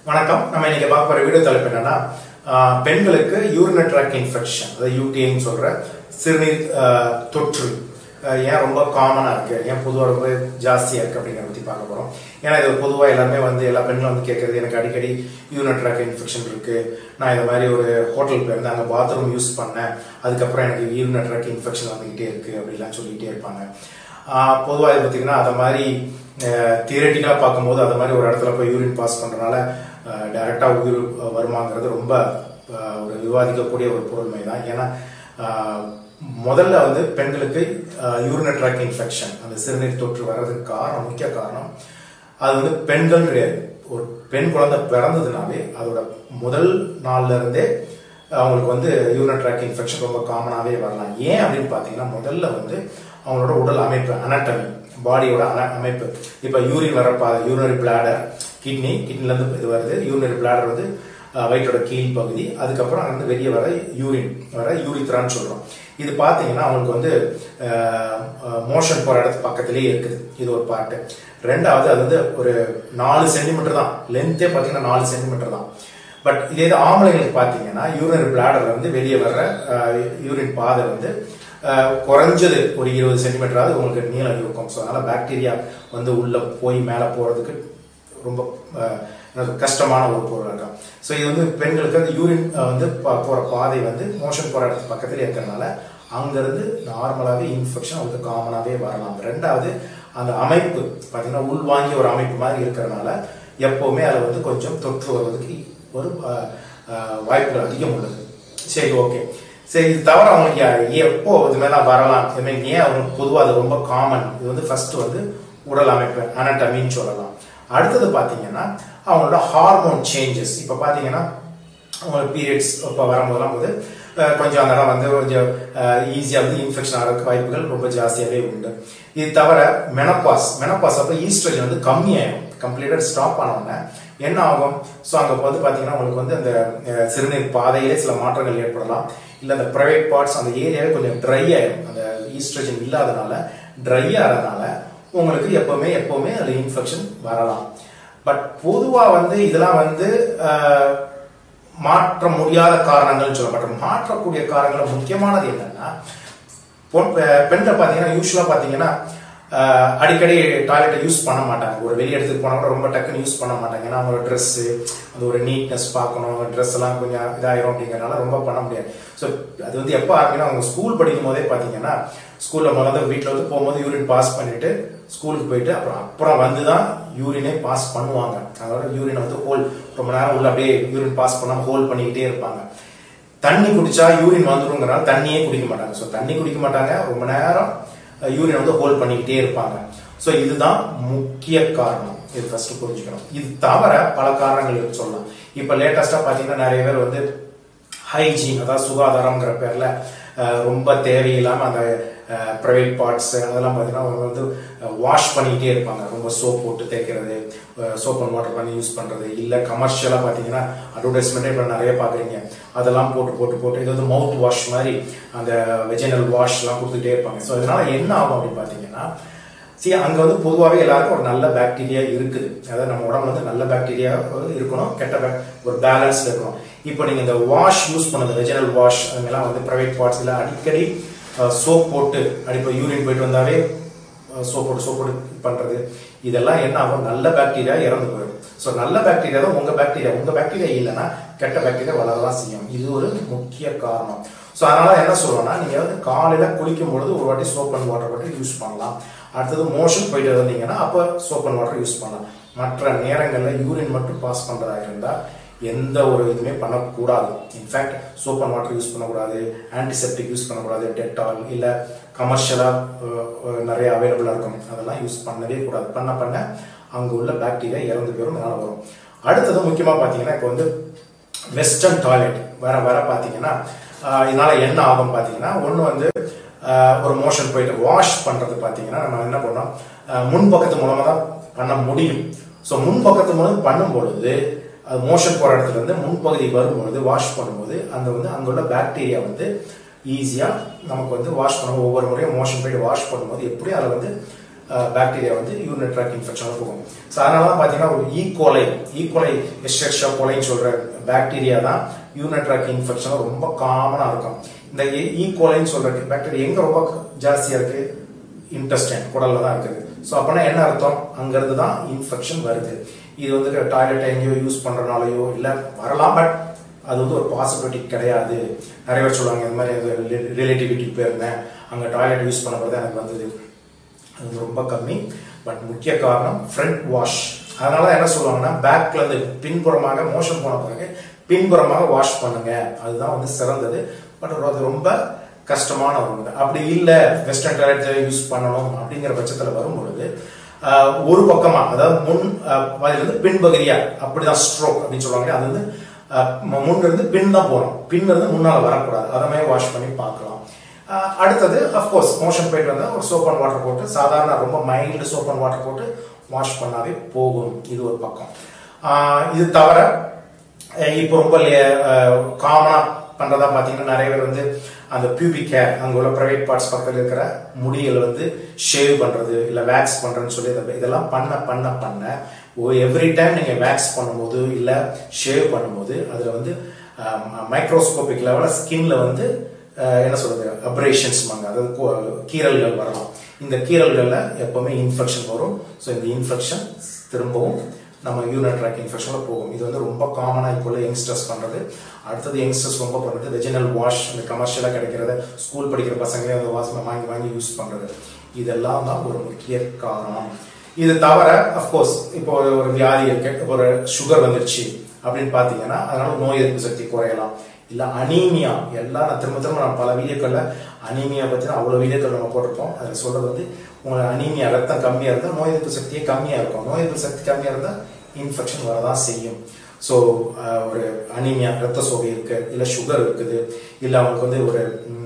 வணக்கம் நம்ம இன்னைக்கு பார்க்க போற வீடியோ தலைப்பு என்னன்னா ஆஹ், பெண்களுக்கு யூரினரி ட்ராக் இன்ஃபெக்ஷன் அதாவது யூடிஐன்னு சொல்ற சிறுநீர் ஆஹ், தொற்று ஆஹ், ஏன் ரொம்ப காமனா இருக்கு ஏன் பொதுவாக ரொம்ப ஜாஸ்தியா இருக்கு அப்படிங்கிறத பத்தி பார்க்க போறோம் ஏன்னா இது பொதுவா எல்லாருமே வந்து எல்லா பெண்களும் வந்து கேட்கறது எனக்கு அடிக்கடி யூரினரி ட்ராக் இன்ஃபெக்ஷன் இருக்கு நான் இந்த மாதிரி ஒரு ஹோட்டல் போயிருந்தேன் அங்கே பாத்ரூம் யூஸ் பண்ணேன் அதுக்கப்புறம் எனக்கு யூரினரி ட்ராக் இன்ஃபெக்ஷன் வந்துகிட்டே இருக்கு அப்படிலாம் சொல்லிட்டே இருப்பாங்க பொதுவாக இது பார்த்தீங்கன்னா அதை மாதிரி தியரட்டிக்கலாக பார்க்கும்போது அது மாதிரி ஒரு இடத்துல போய் யூரின் பாஸ் பண்ணுறனால டைரெக்டாக உயிர் வருமாங்கிறது ரொம்ப அஹ், ஒரு விவாதிக்கக்கூடிய ஒரு பொருள்மை தான் ஏன்னா அஹ், முதல்ல வந்து பெண்களுக்கு யூரினரி ட்ராக் இன்ஃபெக்ஷன் அந்த சிறுநீர் தொற்று வர்றதுக்கு காரணம் முக்கிய காரணம் அது வந்து பெண்கள் கிடையாது ஒரு பெண் குழந்தை பிறந்ததுனாலே அதோட முதல் நாள்ல இருந்தே அவங்களுக்கு வந்து யூரினரி ட்ராக் இன்ஃபெக்ஷன் ரொம்ப காமனாகவே வரலாம் ஏன் அப்படின்னு பார்த்தீங்கன்னா முதல்ல வந்து அவங்களோட உடல் அமைப்பு அனாட்டமி பாடியோட அமைப்பு இப்போ யூரின் வர பா யூரினரி பிளாடர் கிட்னி கிட்னிலேருந்து இது வருது யூரினரி பிளாடர் வந்து அஹ், வயிற்றோட கீழ் பகுதி அதுக்கப்புறம் அங்கிருந்து வெளியே வர யூரின் வர யூரித்ரான்னு சொல்கிறோம் இது பார்த்தீங்கன்னா அவங்களுக்கு வந்து மோஷன் போகிற இடத்து பக்கத்திலேயே இருக்குது இது ஒரு பார்ட்டு ரெண்டாவது அது வந்து ஒரு நாலு சென்டிமீட்டர் தான் லென்த்தே பார்த்தீங்கன்னா நாலு சென்டிமீட்டர் தான் பட் இதே இது ஆம்பளைங்களுக்கு பார்த்தீங்கன்னா யூரினரி பிளாடர் வந்து வெளியே வர்ற யூரின் பாதை வந்து அஹ், குறைஞ்சது ஒரு இருபது சென்டிமீட்டராவது உங்களுக்கு நீளம் இருக்கும் ஸோ அதனால பாக்டீரியா வந்து உள்ள போய் மேலே போறதுக்கு ரொம்ப அஹ், என்னது, கஷ்டமான ஒரு பொருள் இருக்கும் ஸோ இது வந்து பெண்களுக்கு அந்த யூரின் வந்து ப- போற பாதை வந்து மோஷன் போற இடத்து பக்கத்துல இருக்கிறதுனால அங்கிருந்து நார்மலாகவே இன்ஃபெக்ஷன் அவங்களுக்கு காமனாகவே வரலாம் ரெண்டாவது அந்த அமைப்பு பார்த்தீங்கன்னா உள்வாங்கி ஒரு அமைப்பு மாதிரி இருக்கிறதுனால எப்பவுமே அதில் வந்து கொஞ்சம் தொற்று வருவதற்கு ஒரு அஹ், அஹ், வாய்ப்புகள் அதிகம் உள்ளது சரி ஓகே சரி இது தவிர அவங்களுக்கு யா- எப்போ இது மாதிரிலாம் வரலாம் இது மாதிரி ஏன் அவங்களுக்கு பொதுவாக அது ரொம்ப காமன் இது வந்து ஃபர்ஸ்ட் வந்து உடல் அமைப்பு அனட்டமின்னு சொல்லலாம் அடுத்தது பார்த்தீங்கன்னா அவங்களோட ஹார்மோன் சேஞ்சஸ் இப்போ பார்த்தீங்கன்னா அவங்களுக்கு பீரியட்ஸ் இப்போ வரும்போதெல்லாம் போது அஹ், கொஞ்சம் அந்த இடம் வந்து கொஞ்சம் ஈஸியாக வந்து இன்ஃபெக்ஷன் ஆகிறதுக்கு வாய்ப்புகள் ரொம்ப ஜாஸ்தியாகவே உண்டு இது தவிர மெனப்பாஸ் மெனப்பாஸ் அப்போ ஈஸ்ட்ரஜன் வந்து கம்மியாயிடும் கம்ப்ளீட்டாக ஸ்டாப் ஆனவுடனே என்ன ஆகும் ஸோ அங்கே வந்து பார்த்தீங்கன்னா உங்களுக்கு வந்து அந்த அஹ், சிறுநீர் பாதையிலே சில மாற்றங்கள் ஏற்படலாம் இல்லை அந்த ப்ரைவேட் பார்ட்ஸ் அந்த ஏரியாவே கொஞ்சம் ட்ரை ஆயிடும் அந்த ஈஸ்ட்ரஜன் இல்லாதனால ட்ரை ஆகிறதுனால உங்களுக்கு எப்பவுமே எப்பவுமே அதில் இன்ஃபெக்ஷன் வரலாம் பட் பொதுவாக வந்து இதெல்லாம் வந்து அஹ், மாற்ற முடியாத காரணங்கள்னு சொல்லப்பட்ட மாற்றக்கூடிய காரணங்கள் முக்கியமானது என்னன்னா பொன்- பெ- பெண்கள் பார்த்தீங்கன்னா யூஸ்வலாக பார்த்தீங்கன்னா ஆஹ், அடிக்கடி டாய்லெட்டை யூஸ் பண்ண மாட்டாங்க ஒரு வெளி இடத்துக்கு போனால் கூட ரொம்ப டக்குன்னு யூஸ் பண்ண மாட்டாங்க ஏன்னா அவங்களோட ட்ரெஸ்ஸு அந்த ஒரு நீட்னஸ் பார்க்கணும் ட்ரெஸ் எல்லாம் கொஞ்சம் இதாயிரும் அப்படிங்கறனால ரொம்ப பண்ண முடியாது ஸோ அது வந்து எப்போ ஆரம்பினா அவங்க ஸ்கூல் படிக்கும் போதே பார்த்தீங்கன்னா ஸ்கூலில் முதல்ல வீட்டில் வந்து போகும்போது யூரின் பாஸ் பண்ணிட்டு ஸ்கூலுக்கு போயிட்டு அப்புறம் அப்புறம் வந்து தான் யூரினே பாஸ் பண்ணுவாங்க அதனால யூரினை வந்து ஹோல் ரொம்ப நேரம் உள்ள அப்படியே யூரின் பாஸ் பண்ணாமல் ஹோல்ட் பண்ணிக்கிட்டே இருப்பாங்க தண்ணி குடிச்சா யூரின் வந்துருங்கிறனால தண்ணியே குடிக்க மாட்டாங்க ஸோ தண்ணி குடிக்க மாட்டாங்க ரொம்ப நேரம் யூரின் வந்து ஹோல்ட் பண்ணிக்கிட்டே இருப்பாங்க ஸோ இதுதான் முக்கிய காரணம் இது ஃபர்ஸ்ட் புரிஞ்சுக்கணும் இது தவிர பல காரணங்கள் இருக்கு சொல்லலாம் இப்போ லேட்டஸ்டாக பார்த்தீங்கன்னா நிறைய பேர் வந்து ஹைஜீன் அதாவது சுகாதாரம்ங்கிற பேர்ல அஹ், ரொம்ப தேவையில்லாம அந்த ப்ரைவேட் பார்ட்ஸ் அதெல்லாம் பார்த்தீங்கன்னா அவங்க வந்து வாஷ் பண்ணிக்கிட்டே இருப்பாங்க ரொம்ப சோப் போட்டு தேய்க்கிறது சோப் அண்ட் வாட்டர் பண்ணி யூஸ் பண்றது இல்லை கமர்ஷியலாக பார்த்தீங்கன்னா அட்வர்டைஸ்மெண்ட்டே இப்போ நிறைய பார்க்குறீங்க அதெல்லாம் போட்டு போட்டு போட்டு இது வந்து மவுத் வாஷ் மாதிரி அந்த வெஜினல் வாஷ்லாம் கொடுத்துட்டே இருப்பாங்க ஸோ இதனால என்ன ஆகும் அப்படின்னு பார்த்தீங்கன்னா சரி அங்க வந்து பொதுவாகவே எல்லாருக்கும் ஒரு நல்ல பாக்டீரியா இருக்குது அதாவது நம்ம உடம்புல வந்து நல்ல பாக்டீரியா இருக்கணும் கெட்ட bac- ஒரு பேலன்ஸ் இருக்கணும் இப்போ நீங்க இந்த வாஷ் யூஸ் பண்ணது வெஜினல் வாஷ் அதெல்லாம் வந்து பிரைவேட் பார்ட்ஸ் இல்லை அடிக்கடி சோப் போட்டு அடிப்போ யூரின் போயிட்டு வந்தாவே சோப் போட்டு சோப் போட்டு பண்றது இதெல்லாம் என்ன ஆகும் நல்ல பாக்டீரியா இறந்து போயிடும் ஸோ நல்ல பாக்டீரியா தான் உங்க பாக்டீரியா உங்க பாக்டீரியா இல்லைன்னா கெட்ட பாக்டீரியா வளரதான் செய்யும் இது ஒரு முக்கிய காரணம் ஸோ அதனால என்ன சொல்லுவோம்னா நீங்க வந்து காலையில குளிக்கும் பொழுது ஒரு வாட்டி சோப் அண்ட் வாட்டர் மட்டும் யூஸ் பண்ணலாம் அடுத்தது மோஷன் போயிட்டு வந்தீங்கன்னா அப்போ சோப் அண்ட் வாட்டர் யூஸ் பண்ணலாம் மற்ற நேரங்களில் யூரின் மட்டும் பாஸ் பண்றதா இருந்தா எந்த ஒரு இதுவுமே பண்ணக்கூடாது in fact soap and water use பண்ணக்கூடாது ஆன்டிசெப்டிக் யூஸ் பண்ணக்கூடாது டெட்டால் இல்லை கமர்ஷியலாக நிறைய அவைலபிளாக இருக்கும் அதெல்லாம் யூஸ் பண்ணவே கூடாது பண்ண பண்ண அங்கே உள்ள பாக்டீரியா இறந்து போயிடும் இதனால வரும் அடுத்தது முக்கியமாக பார்த்தீங்கன்னா இப்போ வந்து வெஸ்டர்ன் டாய்லெட் வர வர பார்த்தீங்கன்னா ஆஹ் இதனால என்ன ஆகும் பார்த்தீங்கன்னா ஒன்று வந்து ஆஹ் ஒரு மோஷன் போயிட்டு வாஷ் பண்ணுறது பார்த்தீங்கன்னா நம்ம என்ன பண்ணோம் ஆஹ் முன்பக்கத்து மூலமாக தான் பண்ண முடியும் ஸோ முன்பக்கத்து மூலம் பண்ணும் பொழுது அது மோஷன் போகிற இடத்துல இருந்து முன்பகுதி வரும்பொழுது வாஷ் பண்ணும்போது அந்த வந்து அங்குள்ள பாக்டீரியா வந்து ஈஸியாக நமக்கு வந்து வாஷ் பண்ணும் ஒவ்வொரு முறையும் மோஷன் போயிட்டு வாஷ் பண்ணும்போது எப்படியும் அதில் வந்து பாக்டீரியா வந்து யூரினரி ட்ராக் இன்ஃபெக்ஷனாக போகும் ஸோ அதனால தான் பார்த்தீங்கன்னா ஒரு ஈகோலை ஈகோலை எஸ்டெக்ஷா கோலைன்னு சொல்ற பாக்டீரியா தான் யூரினரி ட்ராக் இன்ஃபெக்ஷன் ரொம்ப காமனாக இருக்கும் இந்த ஈகோலைன்னு சொல்ற பாக்டீரியா எங்க ரொம்ப ஜாஸ்தியா இருக்கு இன்டெஸ்டைன் குடல்ல தான் இருக்குது ஸோ அப்பனா என்ன அர்த்தம் அங்கிருந்து தான் இன்ஃபெக்ஷன் வருது இது வந்து டாய்லெட் எங்கேயோ யூஸ் பண்றனாலயோ இல்ல வரலாம் பட் அது வந்து ஒரு பாசிபிலிட்டி கிடையாது நிறைய பேர் சொல்லுவாங்க இந்த மாதிரி ரிலேட்டிவிட்டிக்கு போயிருந்தேன் அங்க டாய்லெட் யூஸ் பண்ண பிறகு எனக்கு வந்தது அது வந்து ரொம்ப கம்மி பட் முக்கிய காரணம் ஃப்ரண்ட் வாஷ் அதனால என்ன சொல்லுவாங்கன்னா பேக்ல இருந்து பின்புறமாக மோஷன் போன பிறகு பின்புறமாக வாஷ் பண்ணுங்க அதுதான் வந்து சிறந்தது பட் அது ரொம்ப கஷ்டமான ஒன்று அப்படி இல்லை வெஸ்டர்ன் டாய்லெட் யூஸ் பண்ணணும் அப்படிங்கிற பட்சத்தில் வரும் பொழுது ஆஹ், ஒரு பக்கமா அதாவது முன் ஆஹ், வாயிலிருந்து பின்பகுதியா அப்படிதான் ஸ்ட்ரோக் அப்படின்னு சொல்லுவாங்க அது வந்து ஆஹ், மு- முன்ன இருந்து பின் தான் போகணும் பின் இருந்து முன்னால வரக்கூடாது அதை மாதிரி வாஷ் பண்ணி பார்க்கலாம் ஆஹ், அடுத்தது அஃப்கோர்ஸ் மோஷன் போயிட்டு வந்தா ஒரு சோப் அண்ட் வாட்டர் போட்டு சாதாரண ரொம்ப மைல்டு சோப் அண்ட் வாட்டர் போட்டு வாஷ் பண்ணாவே போகும் இது ஒரு பக்கம் ஆஹ், இது தவிர அஹ் இப்போ ரொம்ப காமனா பண்றதா பாத்தீங்கன்னா நிறைய பேர் வந்து அந்த பியூபிக் ஹேர் அங்க உள்ள பிரைவேட் பார்ட்ஸ் பக்கத்துல இருக்கிற முடிகளை வந்து ஷேவ் பண்றது இல்ல வேக்ஸ் பண்றேன்னு சொல்லி இதை- இதெல்லாம் பண்ண பண்ண பண்ண எவ்ரி டைம் நீங்க வேக்ஸ் பண்ணும்போது இல்ல ஷேவ் பண்ணும்போது அதுல வந்து மைக்ரோஸ்கோபிக் லெவல்ல ஸ்கின்ல வந்து அஹ், என்ன சொல்றது அப்ரேஷன்ஸ் அதாவது கு- கீறல்கள் வரலாம் இந்த கீறல்கள்ல எப்பவுமே இன்ஃபெக்ஷன் வரும் ஸோ இந்த இன்ஃபெக்ஷன் திரும்பவும் நம்ம யூரின் ட்ராக் இன்ஃபெக்ஷன்ல போகும் இது வந்து ரொம்ப காமனா இப்போ உள்ள யங்ஸ்டர்ஸ் பண்றது அடுத்தது யங்ஸ்டர்ஸ் ரொம்ப பண்றது வெஜினல் வாஷ் இந்த கமர்ஷியலா கிடைக்கிறத ஸ்கூல் படிக்கிற பசங்களே அந்த வாஷ் வாங்கி வாங்கி யூஸ் பண்றது இதெல்லாம் தான் ஒரு முக்கிய காரணம் இது தவிர அஃப்கோர்ஸ் இப்போ ஒரு ஒரு வியாதி இருக்கு ஒரு சுகர் வந்துருச்சு அப்படின்னு பாத்தீங்கன்னா அதனால நோய் எதிர்ப்பு சக்தி குறையலாம் இல்ல அனீமியா எல்லாம் நான் திரும்ப திரும்ப நான் பல வீடியோக்கள்ல அனீமியா பத்தி அவ்வளவு வீடியோக்கள் நம்ம போட்டிருப்போம் அதுல சொல்றது வந்து உங்களுக்கு அனீமியா ரத்தம் கம்மியா இருந்தா நோய் எதிர்ப்பு சக்தியே கம்மியா இருக்கும் நோய் எதிர்ப்பு சக்தி கம்மியா இருந்தா இன்ஃபெக்ஷன் வரதான் செய்யும் ஸோ ஒரு அனீமியா ரத்த சோகை இருக்கு இல்ல சுகர் இருக்குது இல்ல அவங்களுக்கு வந்து ஒரு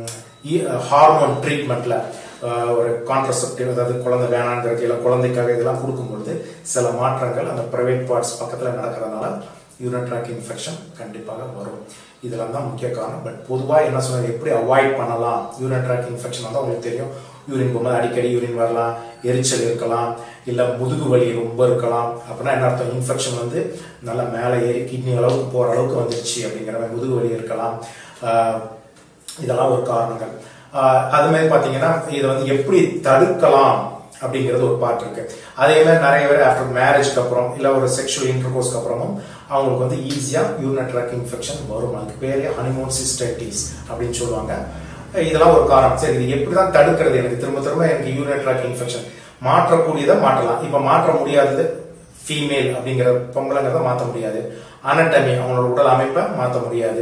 ஹார்மோன் ட்ரீட்மெண்ட்ல ஒரு கான்ட்ரசெப்டிவ் அதாவது குழந்தை வேணாங்கிறது இல்லை குழந்தைக்காக இதெல்லாம் கொடுக்கும்பொழுது சில மாற்றங்கள் அந்த பிரைவேட் பார்ட்ஸ் பக்கத்துல நடக்கிறதுனால யூரின் ட்ராக் இன்ஃபெக்ஷன் கண்டிப்பாக வரும் இதெல்லாம் தான் முக்கிய காரணம் பட் பொதுவாக என்ன சொன்னாங்க எப்படி அவாய்ட் பண்ணலாம் யூரின் ட்ராக் இன்ஃபெக்ஷன் வந்து உங்களுக்கு தெரியும் யூரின் போகும்போது அடிக்கடி யூரின் வரலாம் எரிச்சல் இருக்கலாம் இல்ல முதுகு வலி ரொம்ப இருக்கலாம் அப்படின்னா என்ன அர்த்தம் இன்ஃபெக்ஷன் வந்து நல்லா மேலே ஏறி கிட்னி அளவுக்கு போற அளவுக்கு வந்துருச்சு அப்படிங்கிற மாதிரி முதுகு வலி இருக்கலாம் ஆஹ் இதெல்லாம் ஒரு காரணங்கள் ஆஹ் அது மாதிரி பாத்தீங்கன்னா இதை வந்து எப்படி தடுக்கலாம் அப்படிங்கிறது ஒரு பார்ட் இருக்கு அதே மாதிரி நிறைய பேர் ஆஃப்டர் மேரேஜ்க்கு அப்புறம் இல்ல ஒரு செக்ஷுவல் இன்டர்கோர்ஸ்க்கு அப்புறமும் அவங்களுக்கு வந்து ஈஸியா யூரின் ட்ராக் இன்ஃபெக்ஷன் வரும் அதுக்கு பேரே ஹனிமூன் சிஸ்டைட்டிஸ் அப்படின்னு சொல்லுவாங்க இதெல்லாம் ஒரு காரணம் சரி இது எப்படிதான் தடுக்கிறது எனக்கு திரும்ப திரும்ப எனக்கு யூரின் ட்ராக் இன்ஃபெக்ஷன் மாற்றக்கூடியதை மாற்றலாம் இப்ப மாற்ற முடியாதது ஃபீமேல் அப்படிங்கிற பொம்பளைங்கிறத மாற்ற முடியாது அனட்டமி அவங்களோட உடல் அமைப்பை மாற்ற முடியாது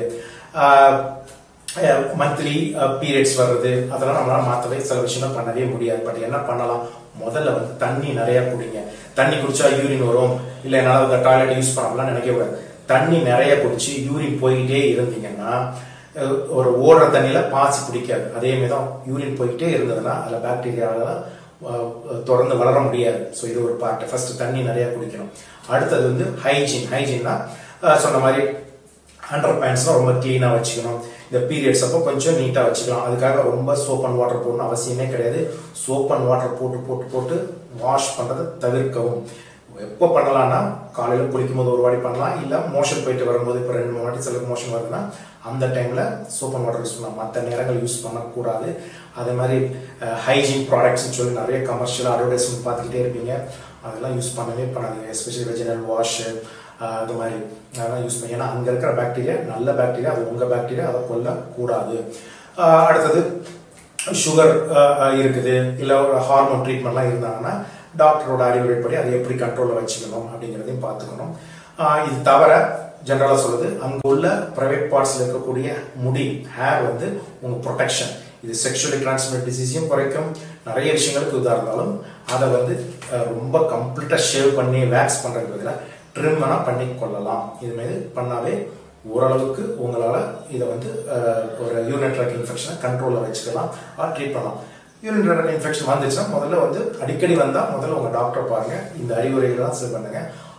மந்த்லி பீரியட்ஸ் வர்றது அதெல்லாம் நம்மளால மாற்றவே சில விஷயங்கள் பண்ணவே முடியாது பட் என்ன பண்ணலாம் முதல்ல வந்து தண்ணி நிறைய குடிங்க தண்ணி குடிச்சா யூரின் வரும் இல்ல என்னால இந்த டாய்லெட் யூஸ் பண்ணலாம் நினைக்க கூடாது தண்ணி நிறைய குடிச்சு யூரின் போய்கிட்டே இருந்தீங்கன்னா அஹ், ஒரு ஓடுற தண்ணியில பாசி பிடிக்காது அதே மாதிரி தான் யூரின் போய்கிட்டே இருந்ததுன்னா அதுல பாக்டீரியாவால அஹ், தொடர்ந்து வளர முடியாது ஸோ இது ஒரு பார்ட் ஃபர்ஸ்ட் தண்ணி நிறைய குடிக்கணும் அடுத்தது வந்து ஹைஜீன் ஹைஜீன்னா சொன்ன மாதிரி அண்டர் பேண்ட்ஸ்லாம் ரொம்ப க்ளீனாக வச்சுக்கணும் இந்த பீரியட்ஸ் அப்போ கொஞ்சம் நீட்டாக வச்சுக்கலாம் அதுக்காக ரொம்ப சோப் அண்ட் வாட்டர் போடணும் அவசியமே கிடையாது சோப் அண்ட் வாட்டர் போட்டு போட்டு போட்டு வாஷ் பண்ணுறதை தவிர்க்கவும் எப்போ பண்ணலாம்னா காலையில் குளிக்கும் போது ஒரு வாட்டி பண்ணலாம் இல்லை மோஷன் போயிட்டு வரும்போது இப்போ ரெண்டு மூணு வாட்டி சிலருக்கு மோஷன் வருதுன்னா அந்த டைமில் சோப் அண்ட் வாட்டர் யூஸ் பண்ணலாம் மற்ற நேரங்கள் யூஸ் பண்ணக்கூடாது அதே மாதிரி ஹைஜீன் ப்ராடக்ட்ஸ்னு சொல்லி நிறைய கமர்ஷியல் அட்வர்டைஸ்மெண்ட் பார்த்துக்கிட்டே இருப்பீங்க அதெல்லாம் யூஸ் பண்ணவே பண்ணாதீங்க எஸ்பெஷலி வெஜினல் வாஷ் அது மாதிரி அதெல்லாம் யூஸ் பண்ணி ஏன்னா அங்கே இருக்கிற பாக்டீரியா நல்ல பாக்டீரியா அது உங்கள் பாக்டீரியா அதை கொல்லக்கூடாது ஆஹ் அடுத்தது சுகர் இருக்குது இல்லை ஒரு ஹார்மோன் ட்ரீட்மெண்ட்லாம் இருந்தாங்கன்னா டாக்டரோட அறிவுரைப்படி அதை எப்படி கண்ட்ரோலில் வச்சுக்கணும் அப்படிங்கிறதையும் பார்த்துக்கணும் ஆஹ் இது தவிர ஜென்ரலாக சொல்லுது அங்கே உள்ள ப்ரைவேட் பார்ட்ஸில் இருக்கக்கூடிய முடி ஹேர் வந்து உங்கள் ப்ரொடெக்ஷன் இது செக்ஷுவலி டிரான்ஸ்மிட் டிசீஸையும் குறைக்கும் நிறைய விஷயங்களுக்கு இதாக இருந்தாலும் அதை வந்து அஹ், ரொம்ப கம்ப்ளீட்டாக ஷேவ் பண்ணி வேக்ஸ் பண்ணுறதுக்கு பதிலாக ட்ரிம் வேணால் பண்ணி கொள்ளலாம் இது மாதிரி பண்ணாவே ஓரளவுக்கு உங்களால் இதை வந்து அஹ், ஒரு யூரின் ட்ராக் இன்ஃபெக்ஷனை கண்ட்ரோலில் வச்சுக்கலாம் ட்ரீட் பண்ணலாம் யூரின் ட்ராக் இன்ஃபெக்ஷன் வந்துச்சுன்னா முதல்ல வந்து அடிக்கடி வந்தால் முதல்ல உங்கள் டாக்டர் பாருங்க இந்த அறிவுரைகள்லாம் சரி பண்ணுங்க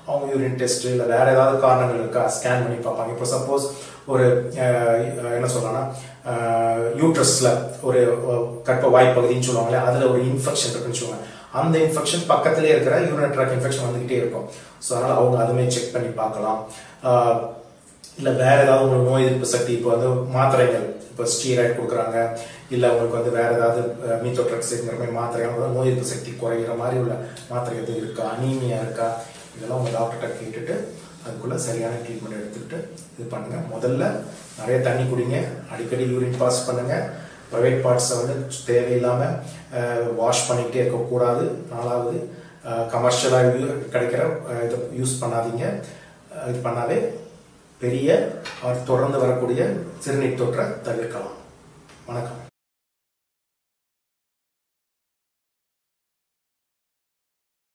அவங்க யூரின் டெஸ்ட் இல்லை வேற ஏதாவது காரணங்கள் இருக்கா ஸ்கேன் பண்ணி பார்ப்பாங்க இப்போ சப்போஸ் ஒரு அஹ், என்ன சொல்லலாம்னா யூட்ரஸ்ல ஒரு அஹ், கர்ப்ப வாய் பகுதின்னு சொல்லுவாங்களே அதுல ஒரு இன்ஃபெக்ஷன் இருக்குன்னு சொல்லுவாங்க அந்த இன்ஃபெக்ஷன் பக்கத்திலே இருக்கிற யூரின் ட்ராக் இன்ஃபெக்ஷன் வந்துகிட்டே இருக்கும் ஸோ அதனால அவங்க அதுவுமே செக் பண்ணி பார்க்கலாம் ஆஹ் இல்ல வேற ஏதாவது உங்களுக்கு நோய் எதிர்ப்பு சக்தி இப்போ வந்து மாத்திரைகள் இப்போ ஸ்டீராய்டு கொடுக்குறாங்க இல்ல உங்களுக்கு வந்து வேற ஏதாவது மீத்தோட்ரக்ஸுங்கிற மாதிரி மாத்திரைகள் வந்து நோய் எதிர்ப்பு சக்தி குறைகிற மாதிரி உள்ள மாத்திரை எதுவும் இருக்கா அனீமியா இருக்கா இதெல்லாம் உங்க டாக்டர்கிட்ட கேட்டுட்டு அதுக்குள்ள சரியான ட்ரீட்மெண்ட் எடுத்துக்கிட்டு இது பண்ணுங்க முதல்ல நிறைய தண்ணி குடிங்க அடிக்கடி யூரின் பாஸ் பண்ணுங்க ப்ரைவேட் பார்ட்ஸை வந்து தேவையில்லாம வாஷ் பண்ணிக்கிட்டே இருக்கக்கூடாது நாலாவது கமர்ஷியலாக கிடைக்கிற அஹ், இதை யூஸ் பண்ணாதீங்க அஹ், இது பண்ணாவே பெரிய or தொடர்ந்து வரக்கூடிய சிறுநீர் தொற்றை தவிர்க்கலாம் வணக்கம்